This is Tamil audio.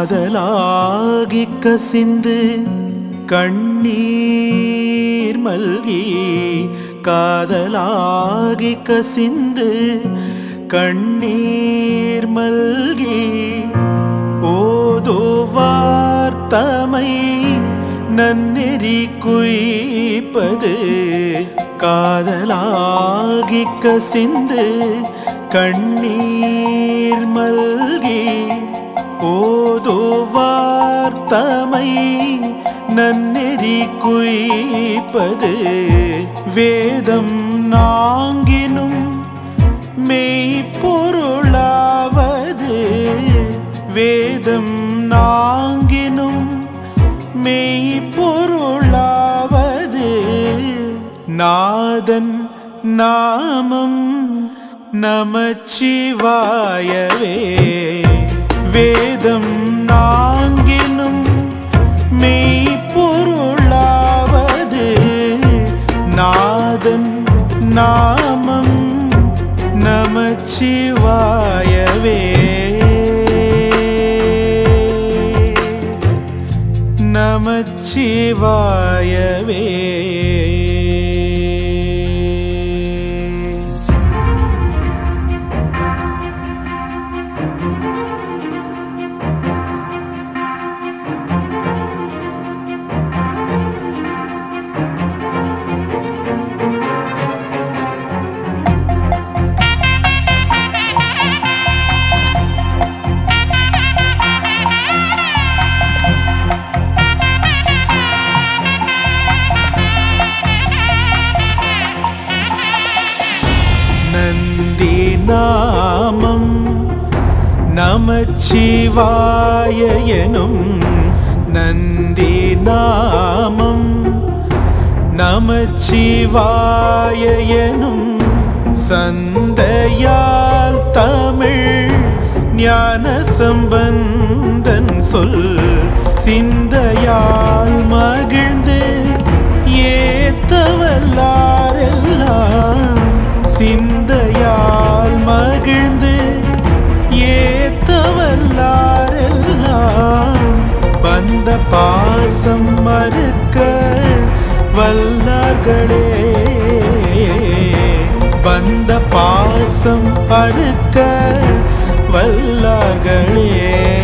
காதலாகி கசிந்து கண்ணீர் மல்கி காதலாகி கசிந்து கண்ணீர் மல்கி ஓதுவார் தமை நன்னெறி குய்ப்பது காதலாகி கசிந்து கண்ணீர் மல்கி ஓதுவார் தமை நன்னெறி குய்ப்பது வேதம் நாங்கினும் மெய்ப்பொருளாவது வேதம் நாங்கினும் மெய்ப்பொருளாவது நாதன் நாமம் நமச்சிவாயவே வேதம் நாங்கினும் மெய்ப்பொருளாவது நாதன் நாமம் நமச்சிவாயவே நமச்சிவாயவே நந்தி நாமம் நமச்சிவாய எனும் நந்தி நாமம் நமச்சிவாய எனும் சந்தையால் தமிழ் ஞான சம்பந்தன் சொல் சிந்தையால் மகிழ்ந்து ஏத்தவல்லாரெல்லாம் சிந்தையால் மகிழ்ந்து ஏத்தவல்லாரெல்லாம் பந்த பாசம் மறுக்க வல்லார்களே பந்த பாசம் அறுக்க வல்லார்களே